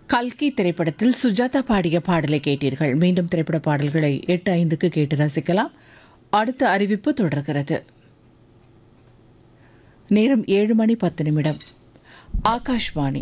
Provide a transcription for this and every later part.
கல்கி திரைப்படத்தில் சுஜாதா பாடிய பாடலை கேட்டீர்கள் மீண்டும் திரைப்பட பாடல்களை எட்டு ஐந்துக்கு கேட்டு ரசிக்கலாம் அடுத்த அறிவிப்பு தொடர்கிறது நேரம் ஏழு மணி பத்து நிமிடம் ஆகாஷ்வாணி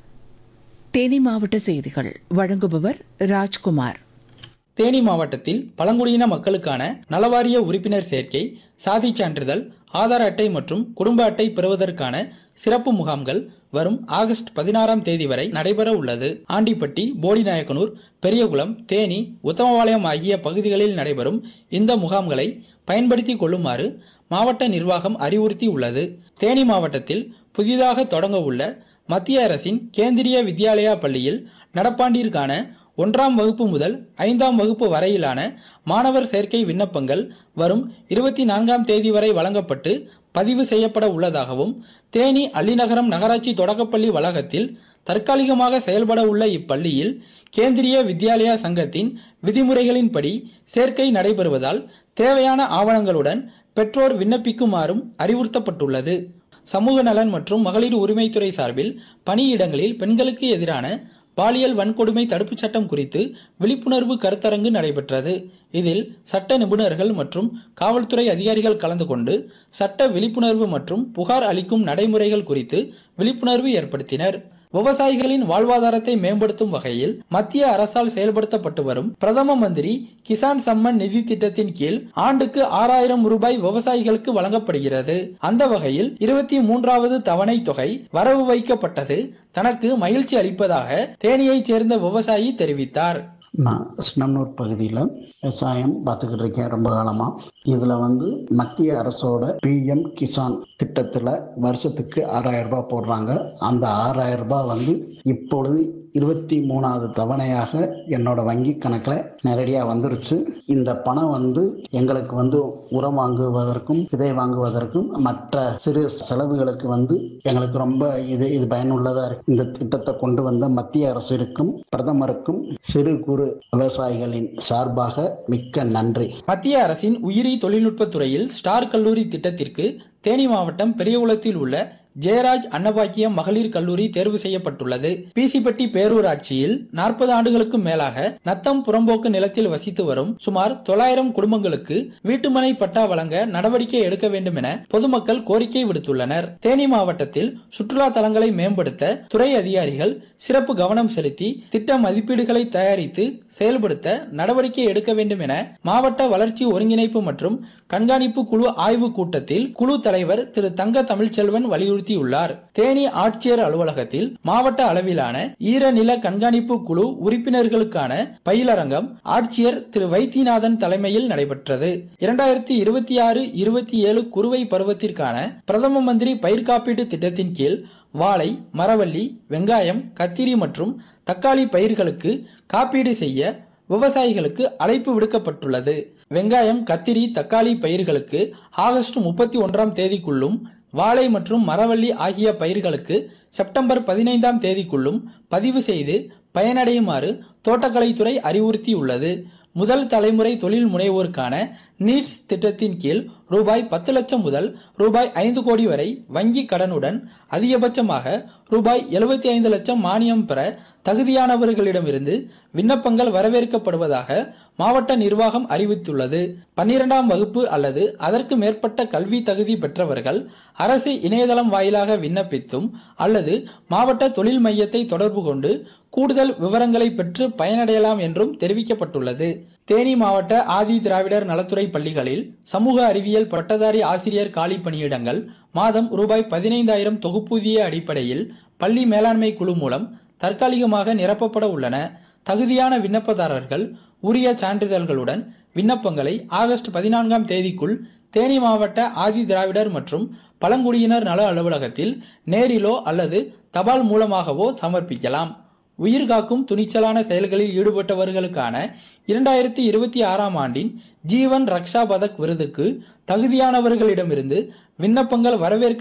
தேனி மாவட்ட செய்திகள் வழங்குபவர் ராஜ்குமார் தேனி மாவட்டத்தில் பழங்குடியின மக்களுக்கான நலவாரிய உறுப்பினர் சேர்க்கை சாதிச் சான்றிதழ் ஆதார் அட்டை மற்றும் குடும்ப அட்டை பெறுவதற்கான சிறப்பு முகாம்கள் வரும் ஆகஸ்ட் பதினாறாம் தேதி வரை நடைபெற உள்ளது ஆண்டிப்பட்டி போடிநாயக்கனூர் பெரியகுளம் தேனி உத்தமபாளையம் ஆகிய பகுதிகளில் நடைபெறும் இந்த முகாம்களை பயன்படுத்திக் கொள்ளுமாறு மாவட்ட நிர்வாகம் அறிவுறுத்தி உள்ளது தேனி மாவட்டத்தில் புதிதாக தொடங்க உள்ள மத்திய அரசின் கேந்திரிய வித்யாலயா பள்ளியில் நடப்பாண்டிற்கான ஒன்றாம் வகுப்பு முதல் ஐந்தாம் வகுப்பு வரையிலான மாணவர் சேர்க்கை விண்ணப்பங்கள் வரும் இருபத்தி நான்காம் தேதி வரை வழங்கப்பட்டு பதிவு செய்யப்பட உள்ளதாகவும் தேனி அள்ளிநகரம் நகராட்சி தொடக்கப்பள்ளி வளாகத்தில் தற்காலிகமாக செயல்பட உள்ள இப்பள்ளியில் கேந்திரிய வித்யாலயா சங்கத்தின் விதிமுறைகளின்படி சேர்க்கை நடைபெறுவதால் தேவையான ஆவணங்களுடன் பெற்றோர் விண்ணப்பிக்குமாறும் அறிவுறுத்தப்பட்டுள்ளது சமூக நலன் மற்றும் மகளிர் உரிமைத்துறை சார்பில் பணியிடங்களில் பெண்களுக்கு எதிரான பாலியல் வன்கொடுமை தடுப்புச் சட்டம் குறித்து விழிப்புணர்வு கருத்தரங்கு நடைபெற்றது இதில் சட்ட நிபுணர்கள் மற்றும் காவல்துறை அதிகாரிகள் கலந்து கொண்டு சட்ட விழிப்புணர்வு மற்றும் புகார் அளிக்கும் நடைமுறைகள் குறித்து விழிப்புணர்வு ஏற்படுத்தினர் விவசாயிகளின் வாழ்வாதாரத்தை மேம்படுத்தும் வகையில் மத்திய அரசால் செயல்படுத்தப்பட்டு வரும் பிரதம மந்திரி கிசான் சம்மன் நிதி திட்டத்தின் கீழ் ஆண்டுக்கு ஆறாயிரம் ரூபாய் விவசாயிகளுக்கு வழங்கப்படுகிறது அந்த வகையில் இருபத்தி மூன்றாவது தவணை தொகை வரவு வைக்கப்பட்டது தனக்கு மகிழ்ச்சி அளிப்பதாக தேனியைச் சேர்ந்த விவசாயி தெரிவித்தார் நான் சின்னம்னூர் பகுதியில் விவசாயம் பார்த்துக்கிட்டு இருக்கேன் ரொம்ப காலமாக இதில் வந்து மத்திய அரசோட பிஎம் கிசான் திட்டத்தில் வருஷத்துக்கு ஆறாயிரம் ரூபாய் போடுறாங்க அந்த ஆறாயிரம் ரூபாய் வந்து இப்பொழுது இருபத்தி மூணாவது தவணையாக என்னோட வங்கி கணக்கில் நேரடியாக வந்துருச்சு இந்த பணம் வந்து எங்களுக்கு வந்து உரம் வாங்குவதற்கும் விதை வாங்குவதற்கும் மற்ற சிறு செலவுகளுக்கு வந்து எங்களுக்கு ரொம்ப இது இது பயனுள்ளதாக இருக்கு இந்த திட்டத்தை கொண்டு வந்த மத்திய அரசிற்கும் பிரதமருக்கும் சிறு குறு விவசாயிகளின் சார்பாக மிக்க நன்றி மத்திய அரசின் உயிரி தொழில்நுட்பத் துறையில் ஸ்டார் கல்லூரி திட்டத்திற்கு தேனி மாவட்டம் பெரியகுளத்தில் உள்ள ஜெயராஜ் அன்னபாக்கியம் மகளிர் கல்லூரி தேர்வு செய்யப்பட்டுள்ளது பிசிப்பட்டி பேரூராட்சியில் நாற்பது ஆண்டுகளுக்கும் மேலாக நத்தம் புறம்போக்கு நிலத்தில் வசித்து வரும் சுமார் தொள்ளாயிரம் குடும்பங்களுக்கு வீட்டுமனை பட்டா வழங்க நடவடிக்கை எடுக்க வேண்டும் என பொதுமக்கள் கோரிக்கை விடுத்துள்ளனர் தேனி மாவட்டத்தில் சுற்றுலா தலங்களை மேம்படுத்த துறை அதிகாரிகள் சிறப்பு கவனம் செலுத்தி திட்ட மதிப்பீடுகளை தயாரித்து செயல்படுத்த நடவடிக்கை எடுக்க வேண்டும் என மாவட்ட வளர்ச்சி ஒருங்கிணைப்பு மற்றும் கண்காணிப்பு குழு ஆய்வு கூட்டத்தில் குழு தலைவர் திரு தங்க தமிழ்ச்செல்வன் வலியுறுத்தியுள்ளார் தேனி ஆட்சியர் அலுவலகத்தில் மாவட்ட அளவிலான ஈரநில கண்காணிப்பு குழு உறுப்பினர்களுக்கான பயிலரங்கம் ஆட்சியர் திரு வைத்தியநாதன் தலைமையில் நடைபெற்றது இரண்டாயிரத்தி இருபத்தி ஆறு இருபத்தி ஏழு குறுவை பருவத்திற்கான பிரதம மந்திரி பயிர் காப்பீட்டு திட்டத்தின் கீழ் வாழை மரவள்ளி வெங்காயம் கத்திரி மற்றும் தக்காளி பயிர்களுக்கு காப்பீடு செய்ய விவசாயிகளுக்கு அழைப்பு விடுக்கப்பட்டுள்ளது வெங்காயம் கத்திரி தக்காளி பயிர்களுக்கு ஆகஸ்ட் முப்பத்தி ஒன்றாம் தேதிக்குள்ளும் வாழை மற்றும் மரவள்ளி ஆகிய பயிர்களுக்கு செப்டம்பர் பதினைந்தாம் தேதிக்குள்ளும் பதிவு செய்து பயனடையுமாறு தோட்டக்கலைத்துறை அறிவுறுத்தியுள்ளது முதல் தலைமுறை தொழில் முனைவோருக்கான நீட்ஸ் திட்டத்தின் கீழ் ரூபாய் பத்து லட்சம் முதல் ரூபாய் ஐந்து கோடி வரை வங்கி கடனுடன் அதிகபட்சமாக ரூபாய் எழுபத்தி ஐந்து லட்சம் மானியம் பெற தகுதியானவர்களிடமிருந்து விண்ணப்பங்கள் வரவேற்கப்படுவதாக மாவட்ட நிர்வாகம் அறிவித்துள்ளது பன்னிரெண்டாம் வகுப்பு அல்லது அதற்கு மேற்பட்ட கல்வி தகுதி பெற்றவர்கள் அரசு இணையதளம் வாயிலாக விண்ணப்பித்தும் அல்லது மாவட்ட தொழில் மையத்தை தொடர்பு கொண்டு கூடுதல் விவரங்களை பெற்று பயனடையலாம் என்றும் தெரிவிக்கப்பட்டுள்ளது தேனி மாவட்ட ஆதி திராவிடர் நலத்துறை பள்ளிகளில் சமூக அறிவியல் பட்டதாரி ஆசிரியர் காலி பணியிடங்கள் மாதம் ரூபாய் பதினைந்தாயிரம் தொகுப்பூதிய அடிப்படையில் பள்ளி மேலாண்மை குழு மூலம் தற்காலிகமாக நிரப்பப்பட உள்ளன தகுதியான விண்ணப்பதாரர்கள் உரிய சான்றிதழ்களுடன் விண்ணப்பங்களை ஆகஸ்ட் பதினான்காம் தேதிக்குள் தேனி மாவட்ட ஆதி திராவிடர் மற்றும் பழங்குடியினர் நல அலுவலகத்தில் நேரிலோ அல்லது தபால் மூலமாகவோ சமர்ப்பிக்கலாம் உயிர்காக்கும் துணிச்சலான செயல்களில் ஈடுபட்டவர்களுக்கான இரண்டாயிரத்தி இருபத்தி ஆறாம் ஆண்டின் ஜீவன் ரக்ஷா பதக் விருதுக்கு தகுதியானவர்களிடமிருந்து விண்ணப்பங்கள் வரவேற்க